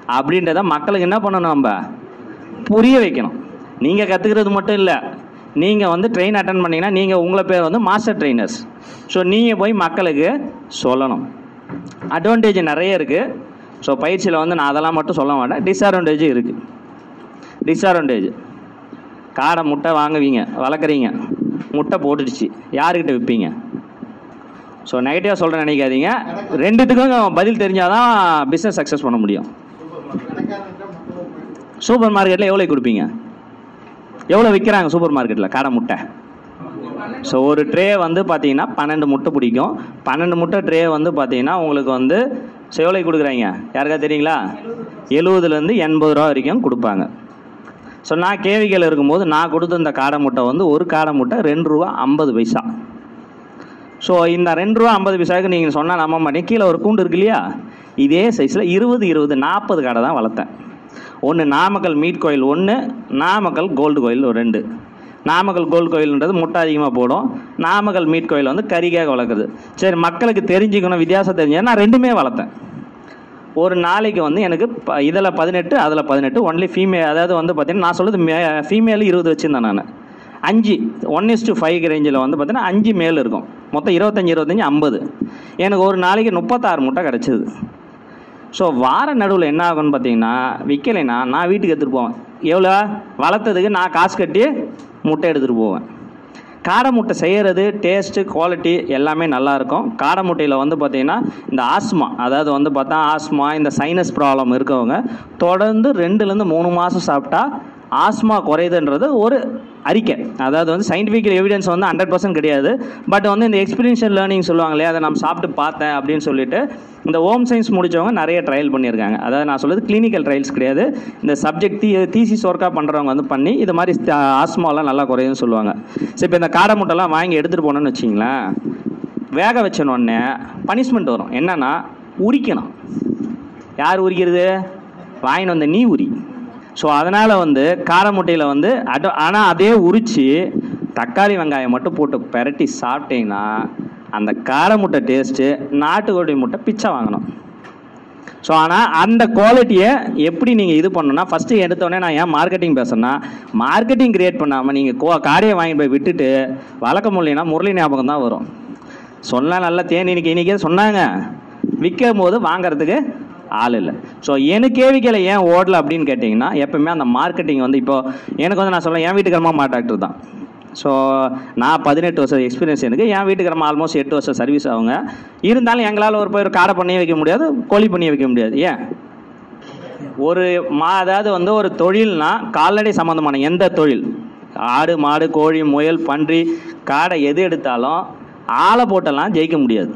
அப்படின்றத மக்களுக்கு என்ன பண்ணணும் நம்ம புரிய வைக்கணும் நீங்கள் கற்றுக்கிறது மட்டும் இல்லை நீங்கள் வந்து ட்ரெயின் அட்டன் பண்ணீங்கன்னா நீங்கள் உங்களை பேர் வந்து மாஸ்டர் ட்ரெயினர்ஸ் ஸோ நீங்கள் போய் மக்களுக்கு சொல்லணும் அட்வான்டேஜ் நிறைய இருக்குது ஸோ பயிற்சியில் வந்து நான் அதெல்லாம் மட்டும் சொல்ல மாட்டேன் டிஸ்அட்வான்டேஜும் இருக்குது டிஸ்அட்வான்டேஜ் காடை முட்டை வாங்குவீங்க வளர்க்குறீங்க முட்டை போட்டுடுச்சு யாருக்கிட்ட விற்பீங்க ஸோ நெகட்டிவாக சொல்கிற நினைக்காதீங்க ரெண்டுத்துக்கும் பதில் தெரிஞ்சால் தான் பிஸ்னஸ் சக்ஸஸ் பண்ண முடியும் சூப்பர் மார்க்கெட்டில் எவ்வளோ கொடுப்பீங்க எவ்வளோ விற்கிறாங்க சூப்பர் மார்க்கெட்டில் காடை முட்டை ஸோ ஒரு ட்ரே வந்து பார்த்தீங்கன்னா பன்னெண்டு முட்டை பிடிக்கும் பன்னெண்டு முட்டை ட்ரே வந்து பார்த்தீங்கன்னா உங்களுக்கு வந்து ஸோ எவ்வளோ கொடுக்குறாங்க யாருக்கா தெரியுங்களா எழுபதுலேருந்து எண்பது ரூபா வரைக்கும் கொடுப்பாங்க ஸோ நான் கேவிக்கையில் இருக்கும்போது நான் கொடுத்த இந்த காடை முட்டை வந்து ஒரு காடை முட்டை ரெண்டு ரூபா ஐம்பது பைசா ஸோ இந்த ரெண்டு ரூபா ஐம்பது பைசாவுக்கு நீங்கள் சொன்னால் நம்ப மாட்டேங்க கீழே ஒரு கூண்டு இருக்கு இல்லையா இதே சைஸில் இருபது இருபது நாற்பது கடை தான் வளர்த்தேன் ஒன்று நாமக்கல் மீட் கோயில் ஒன்று நாமக்கல் கோல்டு கோயில் ஒரு ரெண்டு நாமக்கல் கோல்டு கோயில்ன்றது முட்டை அதிகமாக போடும் நாமக்கல் மீட் கோயில் வந்து கறிக்காக வளர்க்குறது சரி மக்களுக்கு தெரிஞ்சுக்கணும் வித்தியாசம் தெரிஞ்சு நான் ரெண்டுமே வளர்த்தேன் ஒரு நாளைக்கு வந்து எனக்கு ப இதில் பதினெட்டு அதில் பதினெட்டு ஒன்லி ஃபீமேல் அதாவது வந்து பார்த்தீங்கன்னா நான் சொல்கிறது மே ஃபீமேல் இருபது வச்சுருந்தேன் நான் அஞ்சு ஒன் இஸ் டு ஃபைவ் ரேஞ்சில் வந்து பார்த்தீங்கன்னா அஞ்சு மேல் இருக்கும் மொத்தம் இருபத்தஞ்சி இருபத்தஞ்சி ஐம்பது எனக்கு ஒரு நாளைக்கு முப்பத்தாறு முட்டை கிடச்சிது ஸோ வார நடுவில் என்ன ஆகும்னு பார்த்தீங்கன்னா விற்கலைன்னா நான் வீட்டுக்கு எடுத்துகிட்டு போவேன் எவ்வளோ வளர்த்ததுக்கு நான் காசு கட்டி முட்டை எடுத்துகிட்டு போவேன் காடை முட்டை செய்கிறது டேஸ்ட்டு குவாலிட்டி எல்லாமே நல்லாயிருக்கும் காடை முட்டையில் வந்து பார்த்திங்கன்னா இந்த ஆஸ்மா அதாவது வந்து பார்த்தா ஆஸ்மா இந்த சைனஸ் ப்ராப்ளம் இருக்கவங்க தொடர்ந்து ரெண்டுலேருந்து மூணு மாதம் சாப்பிட்டா ஆஸ்மா குறையுதுன்றது ஒரு அறிக்கை அதாவது வந்து சயின்டிஃபிக் எவிடன்ஸ் வந்து ஹண்ட்ரட் பர்சன்ட் கிடையாது பட் வந்து இந்த எக்ஸ்பீரியன்ஷியல் லேர்னிங் சொல்லுவாங்க இல்லையா அதை நான் சாப்பிட்டு பார்த்தேன் அப்படின்னு சொல்லிட்டு இந்த ஹோம் சயின்ஸ் முடிச்சவங்க நிறைய ட்ரையல் பண்ணியிருக்காங்க அதாவது நான் சொல்றது கிளினிக்கல் ட்ரையல்ஸ் கிடையாது இந்த சப்ஜெக்ட் தீ தீசிஸ் ஒர்க்காக பண்ணுறவங்க வந்து பண்ணி இது மாதிரி ஆஸ்மாலாம் நல்லா குறையுதுன்னு சொல்லுவாங்க சரி இப்போ இந்த காடை முட்டைலாம் வாங்கி எடுத்துகிட்டு போனோன்னு வச்சிங்களேன் வேக வச்சனோடனே பனிஷ்மெண்ட் வரும் என்னன்னா உரிக்கணும் யார் உரிக்கிறது வாங்கின்னு வந்த நீ உரி ஸோ அதனால் வந்து கார முட்டையில் வந்து அட ஆனால் அதே உரித்து தக்காளி வெங்காயம் மட்டும் போட்டு பெரட்டி சாப்பிட்டீங்கன்னா அந்த கார முட்டை டேஸ்ட்டு நாட்டுக்கோழி முட்டை பிச்சை வாங்கணும் ஸோ ஆனால் அந்த குவாலிட்டியை எப்படி நீங்கள் இது பண்ணணும்னா ஃபஸ்ட்டு எடுத்தோடனே நான் ஏன் மார்க்கெட்டிங் பேசுறேன்னா மார்க்கெட்டிங் கிரியேட் பண்ணாமல் நீங்கள் கோ காடையை வாங்கி போய் விட்டுட்டு வளர்க்க முடியலனா முரளி ஞாபகம் தான் வரும் சொன்னால் நல்லா தேன் இன்னைக்கு இன்றைக்கே சொன்னாங்க விற்கும் போது வாங்குறதுக்கு ஆள் இல்லை ஸோ எனக்கு கேவிக்கையில் ஏன் ஓடல அப்படின்னு கேட்டிங்கன்னா எப்பவுமே அந்த மார்க்கெட்டிங் வந்து இப்போ எனக்கு வந்து நான் சொல்ல என் வீட்டுக்காரமா மா டாக்டர் தான் ஸோ நான் பதினெட்டு வருஷம் எக்ஸ்பீரியன்ஸ் எனக்கு என் வீட்டுக்காரமா ஆல்மோஸ்ட் எட்டு வருஷம் சர்வீஸ் அவங்க இருந்தாலும் எங்களால் ஒரு போய் ஒரு காடை பண்ணியே வைக்க முடியாது கோழி பண்ணியே வைக்க முடியாது ஏன் ஒரு மா அதாவது வந்து ஒரு தொழில்னா கால்நடை சம்மந்தமான எந்த தொழில் ஆடு மாடு கோழி முயல் பன்றி காடை எது எடுத்தாலும் ஆளை போட்டெல்லாம் ஜெயிக்க முடியாது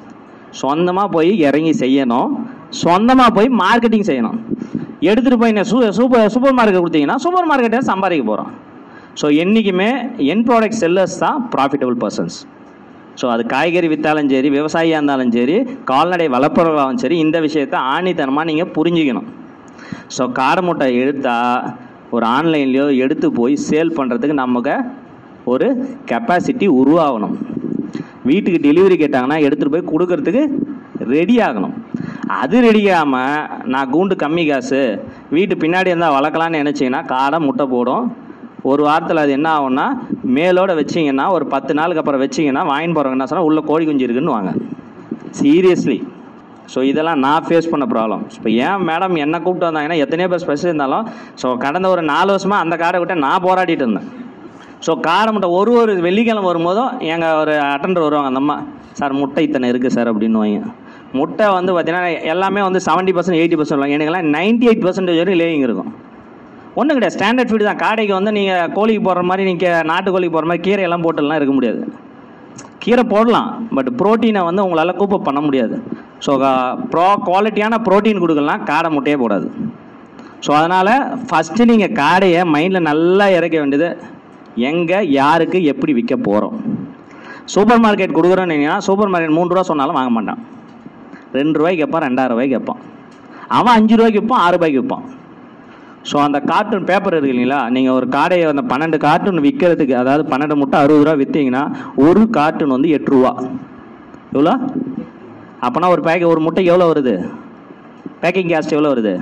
சொந்தமாக போய் இறங்கி செய்யணும் சொந்தமாக போய் மார்க்கெட்டிங் செய்யணும் எடுத்துகிட்டு போய் சூ சூப்பர் சூப்பர் மார்க்கெட் கொடுத்தீங்கன்னா சூப்பர் மார்க்கெட்டை சம்பாதிக்க போகிறோம் ஸோ என்றைக்குமே என் ப்ராடக்ட் செல்லர்ஸ் தான் ப்ராஃபிட்டபிள் பர்சன்ஸ் ஸோ அது காய்கறி விற்றாலும் சரி விவசாயியாக இருந்தாலும் சரி கால்நடை வளர்ப்பவர்களாலும் சரி இந்த விஷயத்தை ஆணித்தனமாக நீங்கள் புரிஞ்சுக்கணும் ஸோ காடை முட்டை எடுத்தா ஒரு ஆன்லைன்லேயோ எடுத்து போய் சேல் பண்ணுறதுக்கு நமக்கு ஒரு கெப்பாசிட்டி உருவாகணும் வீட்டுக்கு டெலிவரி கேட்டாங்கன்னா எடுத்துகிட்டு போய் கொடுக்கறதுக்கு ரெடி ஆகணும் அது ரெடி ஆகாமல் நான் கூண்டு கம்மி காசு வீட்டு பின்னாடி இருந்தால் வளர்க்கலான்னு நினச்சிங்கன்னா காடை முட்டை போடும் ஒரு வாரத்தில் அது என்ன ஆகும்னா மேலோட வச்சிங்கன்னா ஒரு பத்து நாளுக்கு அப்புறம் வச்சிங்கன்னா வாங்கின்னு போகிறவங்க என்ன சொன்னால் உள்ள கோழி குஞ்சு இருக்குன்னு வாங்க சீரியஸ்லி ஸோ இதெல்லாம் நான் ஃபேஸ் பண்ண ப்ராப்ளம் இப்போ ஏன் மேடம் என்ன கூப்பிட்டு வந்தாங்கன்னா எத்தனையோ பேர் ஸ்பெஷல் இருந்தாலும் ஸோ கடந்த ஒரு நாலு வருஷமாக அந்த காடை விட்டு நான் போராடிட்டு இருந்தேன் ஸோ காடை முட்டை ஒரு ஒரு வெள்ளிக்கிழமை வரும்போதும் எங்கள் ஒரு அட்டண்டர் வருவாங்க அந்த அம்மா சார் முட்டை இத்தனை இருக்குது சார் அப்படின்னு வாங்க முட்டை வந்து பார்த்தீங்கன்னா எல்லாமே வந்து செவன்ட்டி பர்சன்ட் எயிட்டி பர்சன்ட் எனக்கெல்லாம் நைன்ட்டி எயிட் பர்சன்டேஜ் வரைக்கும் லேயிங் இருக்கும் ஒன்றும் கிடையாது ஸ்டாண்டர்ட் ஃபீடு தான் காடைக்கு வந்து நீங்கள் கோழிக்கு போடுற மாதிரி நீங்கள் நாட்டுக்கோழிக்கு போடுற மாதிரி கீரையெல்லாம் போட்டுலாம் இருக்க முடியாது கீரை போடலாம் பட் ப்ரோட்டீனை வந்து உங்களால் கூப்பப் பண்ண முடியாது ஸோ ப்ரோ குவாலிட்டியான ப்ரோட்டீன் கொடுக்கலாம் காடை முட்டையே போடாது ஸோ அதனால் ஃபஸ்ட்டு நீங்கள் காடையை மைண்டில் நல்லா இறக்க வேண்டியது எங்கே யாருக்கு எப்படி விற்க போகிறோம் சூப்பர் மார்க்கெட் கொடுக்குறோன்னு சூப்பர் மார்க்கெட் மூணு ரூபா சொன்னாலும் வாங்க மாட்டான் ரெண்டு ரூபாய்க்கு கேட்பான் ரெண்டாயிரம் ரூபாய்க்கு கேட்பான் அவன் அஞ்சு ரூபாய்க்கு விற்பான் ஆறு ரூபாய்க்கு விற்பான் ஸோ அந்த கார்ட்டூன் பேப்பர் இருக்கு இல்லைங்களா நீங்கள் ஒரு காடையை அந்த பன்னெண்டு கார்ட்டூன் விற்கிறதுக்கு அதாவது பன்னெண்டு முட்டை அறுபது ரூபா விற்றீங்கன்னா ஒரு கார்ட்டூன் வந்து எட்டு ரூபா எவ்வளோ அப்போனா ஒரு பேக்கெட் ஒரு முட்டைக்கு எவ்வளோ வருது பேக்கிங் காஸ்ட் எவ்வளோ வருது